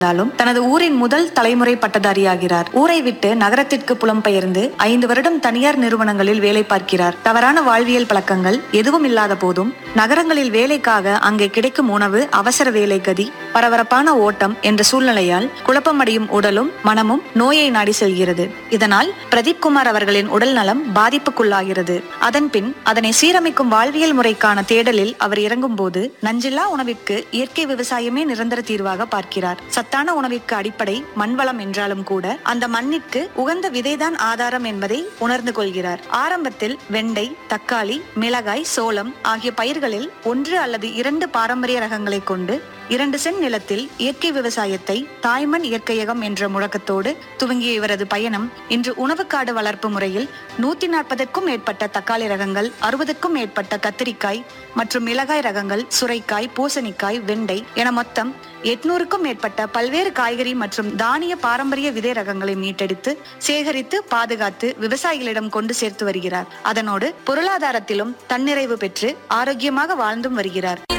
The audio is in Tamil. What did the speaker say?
இருந்தாலும் தனது ஊரின் முதல் தலைமுறை பட்டதாரியாகிறார் ஊரை விட்டு நகரத்திற்கு புலம்பெயர்ந்து ஐந்து வருடம் தனியார் நிறுவனங்களில் வேலை பார்க்கிறார் தவறான வாழ்வியல் பழக்கங்கள் எதுவும் இல்லாத போதும் நகரங்களில் வேலைக்காக அங்கே கிடைக்கும் உணவு அவசர வேலை கதி பரபரப்பான ஓட்டம் என்ற சூழ்நிலையால் குழப்பமடையும் உடலும் மனமும் நோயை நாடி செல்கிறது இதனால் பிரதீப் குமார் அவர்களின் உடல் நலம் பாதிப்புக்குள்ளாகிறது அதன்பின் அதனை சீரமைக்கும் வாழ்வியல் முறைக்கான தேடலில் அவர் இறங்கும் போது நஞ்சில்லா உணவிற்கு இயற்கை விவசாயமே நிரந்தர தீர்வாக பார்க்கிறார் சத்தான உணவிற்கு அடிப்படை மண்வளம் என்றாலும் கூட அந்த மண்ணிற்கு உகந்த விதைதான் ஆதாரம் என்பதை உணர்ந்து கொள்கிறார் ஆரம்பத்தில் வெண்டை தக்காளி மிளகாய் சோளம் ஆகிய பயிர்களில் ஒன்று அல்லது இரண்டு பாரம்பரிய ரகங்களை கொண்டு இரண்டு சென் நிலத்தில் இயற்கை விவசாயத்தை தாய்மண் இயற்கையகம் என்ற முழக்கத்தோடு துவங்கிய இவரது பயணம் இன்று உணவுக்காடு வளர்ப்பு முறையில் நூத்தி நாற்பதற்கும் மேற்பட்ட தக்காளி ரகங்கள் அறுபதுக்கும் மேற்பட்ட கத்திரிக்காய் மற்றும் மிளகாய் ரகங்கள் சுரைக்காய் பூசணிக்காய் வெண்டை என மொத்தம் எட்நூறுக்கும் மேற்பட்ட பல்வேறு காய்கறி மற்றும் தானிய பாரம்பரிய விதை ரகங்களை மீட்டெடுத்து சேகரித்து பாதுகாத்து விவசாயிகளிடம் கொண்டு சேர்த்து வருகிறார் அதனோடு பொருளாதாரத்திலும் தன்னிறைவு பெற்று ஆரோக்கியமாக வாழ்ந்தும் வருகிறார்